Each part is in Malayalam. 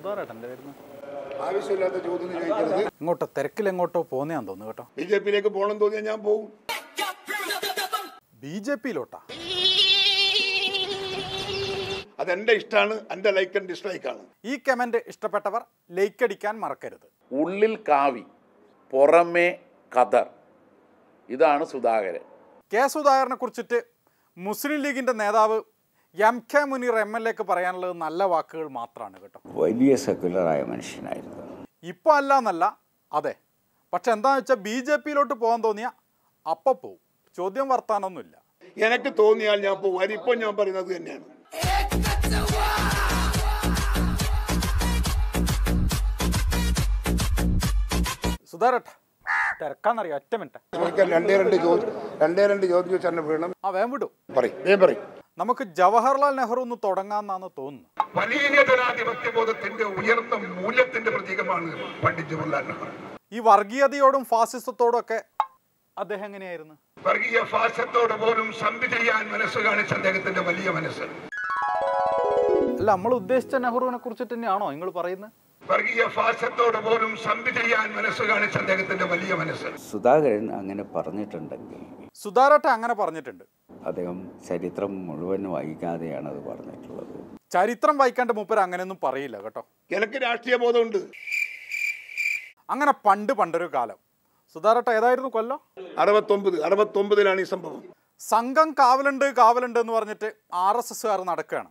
സുധാരേട്ടൻ്റെ വരുന്നത് ആവശ്യമില്ലാത്ത ചോദ്യം ചോദിക്കരുത് ഇങ്ങോട്ടോ തിരക്കിലെങ്ങോട്ടോ പോന്നെയാന്ന് തോന്നുന്നു കേട്ടോ ബി ജെ പിയിലേക്ക് പോകണം തോന്നിയാൽ ഞാൻ പോകും ബി ജെ പിയിലോട്ടാ അതെന്റെ ഇഷ്ടമാണ് എൻ്റെ ലൈക്ക് ആൻഡ് ഡിസ്ലൈക്ക് ആണ് ഈ കമന്റ് ഇഷ്ടപ്പെട്ടവർ ലൈക്ക് അടിക്കാൻ മറക്കരുത് ഉള്ളിൽ കാവി പുറമേ കതർ ഇതാണ് സുധാകരൻ കെ സുധാകരനെ കുറിച്ചിട്ട് മുസ്ലിം ലീഗിന്റെ നേതാവ് M K Muneer M L എക്ക് പറയാനുള്ളത് നല്ല വാക്കുകൾ മാത്രമാണ് കേട്ടോ വലിയ സെക്കുലറായ മനുഷ്യനായിരുന്നു ഇപ്പോൾ അല്ല എന്നല്ല അതെ പക്ഷെ എന്താണെന്ന് വെച്ചാൽ ബി ജെ പിയിലോട്ട് പോകാൻ തോന്നിയ അപ്പം പോവും ചോദ്യം വർത്താനൊന്നുമില്ല എനിക്ക് തോന്നിയാൽ ഞാൻ പോകും അതിപ്പോൾ ഞാൻ പറയുന്നത് തന്നെയാണ് സുധാരട്ട തിരക്കാന്നറിയാം ഒറ്റ മിനിറ്റ് ചോദിക്കാൻ രണ്ടേ രണ്ട് ചോദ്യം രണ്ടേ രണ്ട് ചോദ്യം ചോദിച്ചാൽ എന്നെ വീണം ആ വേം വിടും പറയും വേം പറയും നമുക്ക് ജവഹർലാൽ നെഹ്റു ഒന്ന് തുടങ്ങാമെന്നാണ് തോന്നുന്നു വലിയ ജനാധിപത്യ ബോധത്തിന്റെ ഉയർന്ന മൂല്യത്തിന്റെ പ്രതീകമാണ് പണ്ഡിറ്റ് ജവഹർലാൽ നെഹ്റു ഈ വർഗീയതയോടും ഫാസിസത്തോടും ഒക്കെ അദ്ദേഹം എങ്ങനെയായിരുന്നു വർഗീയ ഫാസത്തോട് പോലും സന്ധി ചെയ്യാൻ മനസ്സ് കാണിച്ച അദ്ദേഹത്തിന്റെ വലിയ മനസ്സ് അല്ല നമ്മൾ ഉദ്ദേശിച്ച നെഹ്റുവിനെ കുറിച്ചിട്ട് തന്നെയാണോ നിങ്ങൾ പറയുന്നത് വർഗീയ ഫാസത്തോട് പോലും സന്ധി ചെയ്യാൻ മനസ്സ് കാണിച്ച അദ്ദേഹത്തിന്റെ വലിയ മനസ്സ് സുധാകരൻ അങ്ങനെ പറഞ്ഞിട്ടുണ്ടെങ്കിൽ സുധാരട്ട അങ്ങനെ പറഞ്ഞിട്ടുണ്ട് അദ്ദേഹം ചരിത്രം മുഴുവൻ വായിക്കാതെയാണ് അത് പറഞ്ഞിട്ടുള്ളത് ചരിത്രം വായിക്കാണ്ട് മൂപ്പര് അങ്ങനെയൊന്നും പറയില്ല കേട്ടോ എനിക്ക് രാഷ്ട്രീയ ബോധമുണ്ട് അങ്ങനെ പണ്ട് പണ്ടൊരു കാലം സുധാരട്ട ഏതായിരുന്നു കൊല്ലം അറുപത്തൊമ്പത് അറുപത്തൊമ്പതിലാണ് ഈ സംഭവം സംഘം കാവലുണ്ട് കാവലുണ്ട് എന്ന് പറഞ്ഞിട്ട് ആർ എസ് എസ്സുകാർ നടക്കുകയാണ്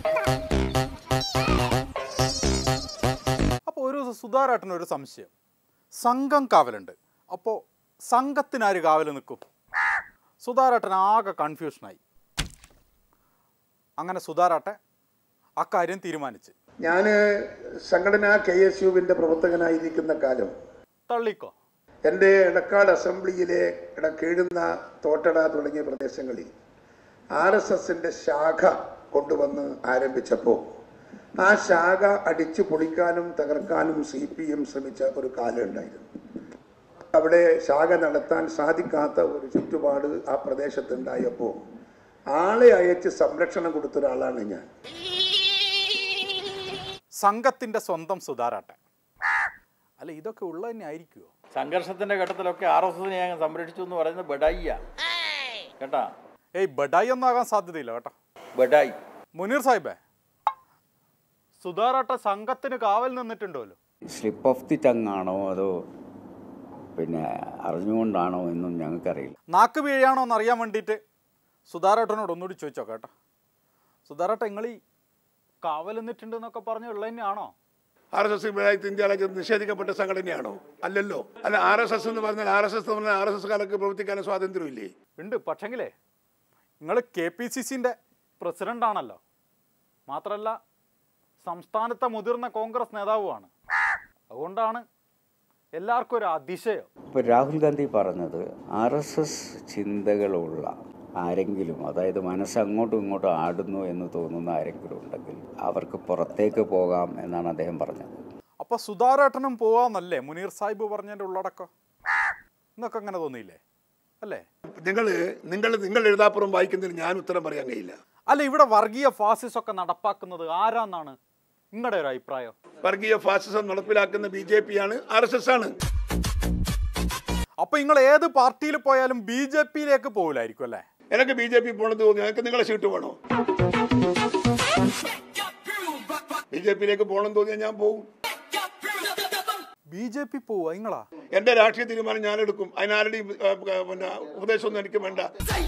അപ്പോൾ ഒരു സുധാരേട്ടന് ഒരു സംശയം സംഘം കാവലുണ്ട് അപ്പോൾ സംഘത്തിനാര് കാവൽ നിൽക്കും സുധാരേട്ടൻ ആകെ കൺഫ്യൂഷനായി അങ്ങനെ സുധാരാട്ടെ അക്കാര്യം തീരുമാനിച്ച് ഞാൻ സംഘടന കെ എസ് യുവിൻ്റെ പ്രവർത്തകനായിരിക്കുന്ന കാലം തള്ളിക്കോ എൻ്റെ ഇടക്കാട് അസംബ്ലിയിലെ ഇടക്കേഴുന്ന തോട്ടട തുടങ്ങിയ പ്രദേശങ്ങളിൽ ആർ എസ് എസിൻ്റെ ശാഖ കൊണ്ടുവന്ന് ആരംഭിച്ചപ്പോൾ ആ ശാഖ അടിച്ചു പൊളിക്കാനും തകർക്കാനും സി പി എം ശ്രമിച്ച ഒരു കാലം ഉണ്ടായിരുന്നു അവിടെ ശാഖ നടത്താൻ സാധിക്കാത്ത ഒരു ചുറ്റുപാട് ആ പ്രദേശത്തുണ്ടായപ്പോൾ ആളെ അയച്ച് സംരക്ഷണം കൊടുത്ത ഒരാളാണ് ഞാൻ സംഘത്തിന്റെ സ്വന്തം സുധാരാട്ടെ അല്ല ഇതൊക്കെ ഉള്ളത് തന്നെ ആയിരിക്കുമോ സംഘർഷത്തിന്റെ ഘട്ടത്തിലൊക്കെ ആർ എസ് എസിനെ ഞാൻ സംരക്ഷിച്ചു എന്ന് പറയുന്നത് ബഡായിയ കേട്ടാ ഏയ് ബഡായി ഒന്നും ആകാൻ സാധ്യതയില്ല കേട്ടോ ബഡായി മുനീർ സാഹിബേ സുധാരാട്ട സംഘത്തിന് കാവൽ നിന്നിട്ടുണ്ടല്ലോ സ്ലിപ്പ് ഓഫ് ദി ടങ് ആണോ അതോ പിന്നെ അറിഞ്ഞുകൊണ്ടാണോ എന്നും ഞങ്ങൾക്കറിയില്ല നാക്ക് വീഴാണോ എന്ന് അറിയാൻ വേണ്ടിയിട്ട് സുധാരാട്ടനോട് ഒന്നുകൂടി ചോദിച്ചോ കേട്ടോ സുധാരാട്ട നിങ്ങൾ ഈ കാവൽ നിന്നിട്ടുണ്ട് എന്നൊക്കെ പറഞ്ഞ് ഉള്ളത് തന്നെയാണോ ആർ എസ് എസ് ഇന്ത്യയിലേക്ക് നിഷേധിക്കപ്പെട്ട സംഘടനയാണോ അല്ലല്ലോ അല്ല ആർ എസ് എസ് എന്ന് പറഞ്ഞാൽ ആർ എസ് എസ് എന്ന് പറഞ്ഞാൽ ആർ എസ് എസ്കാർക്ക് പ്രവർത്തിക്കാൻ സ്വാതന്ത്ര്യമില്ലേ ഉണ്ട് പക്ഷെങ്കിലേ നിങ്ങൾ കെ പി സി സിൻ്റെ പ്രസിഡൻ്റ് ആണല്ലോ മാത്രമല്ല സംസ്ഥാനത്തെ മുതിർന്ന കോൺഗ്രസ് നേതാവുമാണ് അതുകൊണ്ടാണ് എല്ലാവർക്കും ഒരു അതിശയം ഇപ്പോൾ രാഹുൽ ഗാന്ധി പറഞ്ഞത് ആർ എസ് എസ് ചിന്തകളുള്ള ആരെങ്കിലും അതായത് മനസ്സ് അങ്ങോട്ടും ഇങ്ങോട്ടും ആടുന്നു എന്ന് തോന്നുന്ന ആരെങ്കിലും ഉണ്ടെങ്കിൽ അവർക്ക് പുറത്തേക്ക് പോകാം എന്നാണ് അദ്ദേഹം പറഞ്ഞത് അപ്പോൾ സുധാരേട്ടനും പോവാന്നല്ലേ മുനീർ സാഹിബ് പറഞ്ഞതിൻ്റെ ഉള്ളടക്കം നിങ്ങൾക്ക് അങ്ങനെ തോന്നിയില്ലേ അല്ലേ നിങ്ങൾ നിങ്ങൾ നിങ്ങൾ എഴുതാപ്പുറം വായിക്കുന്നതിന് ഞാൻ ഉത്തരം പറയാൻ കഴിയില്ല അല്ല ഇവിടെ വർഗീയ ഫാസിസം ഒക്കെ നടപ്പാക്കുന്നത് ആരാന്നാണ് നിങ്ങളുടെ ഒരു അഭിപ്രായം വർഗീയ ഫാസിസം നടപ്പിലാക്കുന്ന ബി ജെ പി ആണ് ആർ എസ് എസ് ആണ് അപ്പൊ നിങ്ങൾ ഏത് പാർട്ടിയിൽ പോയാലും ബി ജെ പിയിലേക്ക് പോകില്ലായിരിക്കും അല്ലേ എനിക്ക് ബി ജെ പി പോകണമെന്ന് തോന്നി എനിക്ക് നിങ്ങളെ സീറ്റ് വേണോ ബി ജെ പിയിലേക്ക് പോകണം തോന്നിയാൽ ഞാൻ പോകും ബി ജെ പി പോവുക നിങ്ങളാ എന്റെ രാഷ്ട്രീയ തീരുമാനം ഞാൻ എടുക്കും അതിനാരുടെയും ഏ, പിന്നെ ഉപദേശമൊന്നും എനിക്ക് വേണ്ട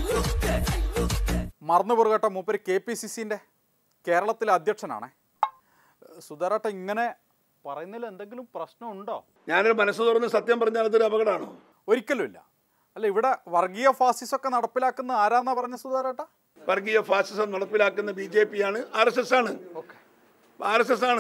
മറന്നു പുറകട്ടെ മൂപ്പര് കെ പി സി സിന്റെ കേരളത്തിലെ അധ്യക്ഷനാണേ സുധാരട്ട ഇങ്ങനെ പറയുന്നതിൽ എന്തെങ്കിലും പ്രശ്നമുണ്ടോ ഞാനൊരു മനസ്സ് തുറന്ന് സത്യം പറഞ്ഞാൽ അതൊരു അപകടമാണോ ഒരിക്കലുമില്ല അല്ല ഇവിടെ വർഗീയ ഫാസിസം ഒക്കെ നടപ്പിലാക്കുന്ന ആരാന്നാ പറഞ്ഞ സുധാരട്ട വർഗീയ ഫാസിസം നടപ്പിലാക്കുന്ന ബി ജെ പി ആണ് ആർ എസ് എസ് ആണ് ഓക്കെ ആർ എസ് എസ് ആണ്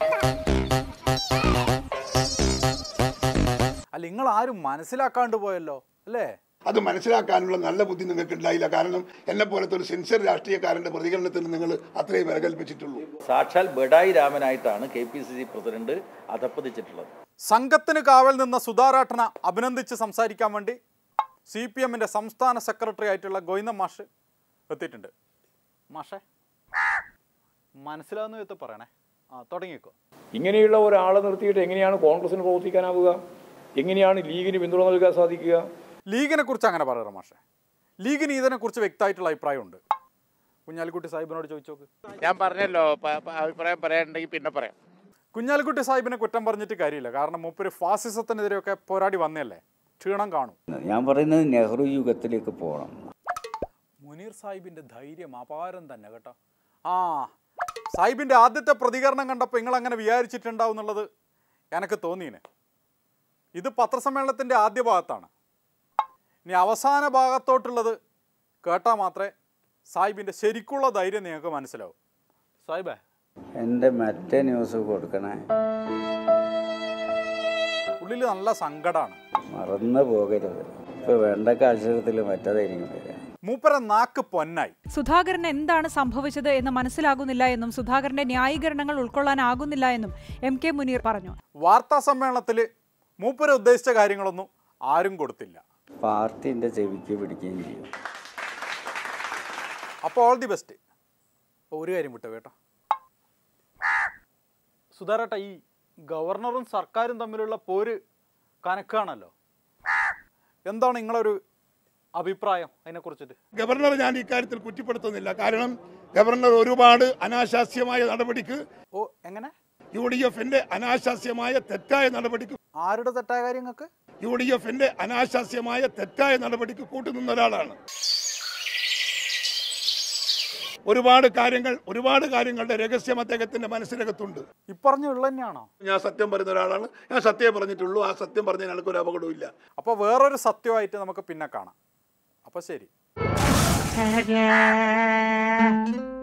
അല്ല നിങ്ങൾ ആരും മനസ്സിലാക്കാണ്ട് പോയല്ലോ അല്ലേ അത് മനസ്സിലാക്കാനുള്ള നല്ല ബുദ്ധി നിങ്ങൾക്ക് ഉണ്ടായില്ല കാരണം എന്നെ പോലത്തെ ഒരു സിൻസിയർ രാഷ്ട്രീയക്കാരന്റെ പ്രതികരണത്തിന് നിങ്ങൾ അത്രയും വില കൽപ്പിച്ചിട്ടുള്ളൂ സാക്ഷാൽ ബഡായി രാമനായിട്ടാണ് K P C C president അധപ്പതിച്ചിട്ടുള്ളത് സംഘത്തിന് കാവൽ നിന്ന സുധാരാട്ടനെ അഭിനന്ദിച്ച് സംസാരിക്കാൻ വേണ്ടി സി പി എമ്മിൻ്റെ സംസ്ഥാന സെക്രട്ടറി ആയിട്ടുള്ള ഗോവിന്ദൻ മാഷ് എത്തിയിട്ടുണ്ട് മാഷേ മനസ്സിലാവുന്ന വിധത്തിൽ പറയണേ ആ തുടങ്ങിക്കോ ഇങ്ങനെയുള്ള ഒരാളെ നിർത്തിയിട്ട് എങ്ങനെയാണ് കോൺഗ്രസിന് പ്രവർത്തിക്കാനാവുക എങ്ങനെയാണ് ലീഗിന് പിന്തുണ നൽകാൻ സാധിക്കുക ലീഗിനെ കുറിച്ച് അങ്ങനെ പറയാറ് മാഷെ ലീഗിന് ഇതിനെക്കുറിച്ച് വ്യക്തമായിട്ടുള്ള അഭിപ്രായമുണ്ട് കുഞ്ഞാലിക്കുട്ടി സാഹിബിനോട് ചോദിച്ചു നോക്ക് ഞാൻ പറഞ്ഞല്ലോ പ- പ- അഭിപ്രായം പറയാനുണ്ടെങ്കിൽ പിന്നെ പറയാം കുഞ്ഞാലിക്കുട്ടി സാഹിബിനെ കുറ്റം പറഞ്ഞിട്ട് കാര്യമില്ല കാരണം മൂപ്പര് ഫാസിസത്തിനെതിരെയൊക്കെ പോരാടി വന്നല്ലേ ക്ഷീണം കാണും ഞാൻ പറയുന്നത് നെഹ്റു യുഗത്തിലേക്ക് പോകണം മുനീർ സാഹിബിന്റെ ധൈര്യം അപാരം തന്നെ കേട്ടോ ആ സാഹിബിന്റെ ആദ്യത്തെ പ്രതികരണം കണ്ടപ്പോൾ നിങ്ങൾ അങ്ങനെ വിചാരിച്ചിട്ടുണ്ടാവും എന്നുള്ളത് എനിക്ക് തോന്നിയിന് ഇത് പത്രസമ്മേളനത്തിന്റെ ആദ്യ ഭാഗത്താണ് ഇനി അവസാന ഭാഗത്തോട്ടുള്ളത് കേട്ടാൽ മാത്രമേ സാഹിബിന്റെ ശരിക്കുള്ള ധൈര്യം നിങ്ങൾക്ക് മനസ്സിലാവും സാഹിബേ എൻ്റെ മറ്റേ ന്യൂസ് കൊടുക്കണേ ഉള്ളിൽ നല്ല സങ്കടമാണ് മറന്നു പോകരുത് ഇപ്പോൾ വേണ്ടക്ക അക്ഷരത്തിൽ മറ്റേതായിരിക്കും വരിക മൂപ്പര നാക്ക് പൊന്നായി സുധാകരന് എന്താണ് സംഭവിച്ചത് എന്ന് മനസ്സിലാകുന്നില്ല എന്നും സുധാകരന്റെ ന്യായീകരണങ്ങൾ ഉൾക്കൊള്ളാനാകുന്നില്ല എന്നും എം കെ മുനീർ പറഞ്ഞു വാർത്താ സമ്മേളനത്തിൽ മൂപ്പര ഉദ്ദേശിച്ച കാര്യങ്ങളൊന്നും ആരും കൊടുത്തില്ല പാർട്ടിൻ്റെ ചെവിക്ക് പിടിക്കുകയും ചെയ്യും അപ്പോൾ ഓൾ ദി ബെസ്റ്റ് ഒരു കാര്യം വിട്ടു കേട്ടോ സുധാരേട്ട ഈ ഗവർണറും സർക്കാരും തമ്മിലുള്ള പോര് കനക്കാണല്ലോ എന്താണ് നിങ്ങളൊരു അഭിപ്രായം അതിനെക്കുറിച്ചിട്ട് ഗവർണർ ഞാൻ ഇക്കാര്യത്തിൽ കുറ്റപ്പെടുത്തുന്നില്ല കാരണം ഗവർണർ ഒരുപാട് അനാശാസ്യമായ നടപടിക്ക് ഓ എങ്ങനെ യു ഡി എഫിന്റെ അനാശാസ്യമായ തെറ്റായ നടപടിക്ക് ആരുടെ തെറ്റായ കാര്യങ്ങൾക്ക് യു ഡി എഫിന്റെ അനാശാസ്യമായ തെറ്റായ നടപടിക്ക് കൂട്ടുനിന്ന ഒരാളാണ് ഒരുപാട് കാര്യങ്ങൾ ഒരുപാട് കാര്യങ്ങളുടെ രഹസ്യം അദ്ദേഹത്തിന്റെ മനസ്സിനകത്തുണ്ട് ഇപ്പറഞ്ഞുള്ള തന്നെയാണോ ഞാൻ സത്യം പറയുന്ന ഒരാളാണ് ഞാൻ സത്യം പറഞ്ഞിട്ടുള്ളൂ ആ സത്യം പറഞ്ഞ എനിക്ക് ഒരു അപകടവും ഇല്ല അപ്പോൾ വേറൊരു സത്യമായിട്ട് നമുക്ക് പിന്നെ കാണാം അപ്പോൾ ശരി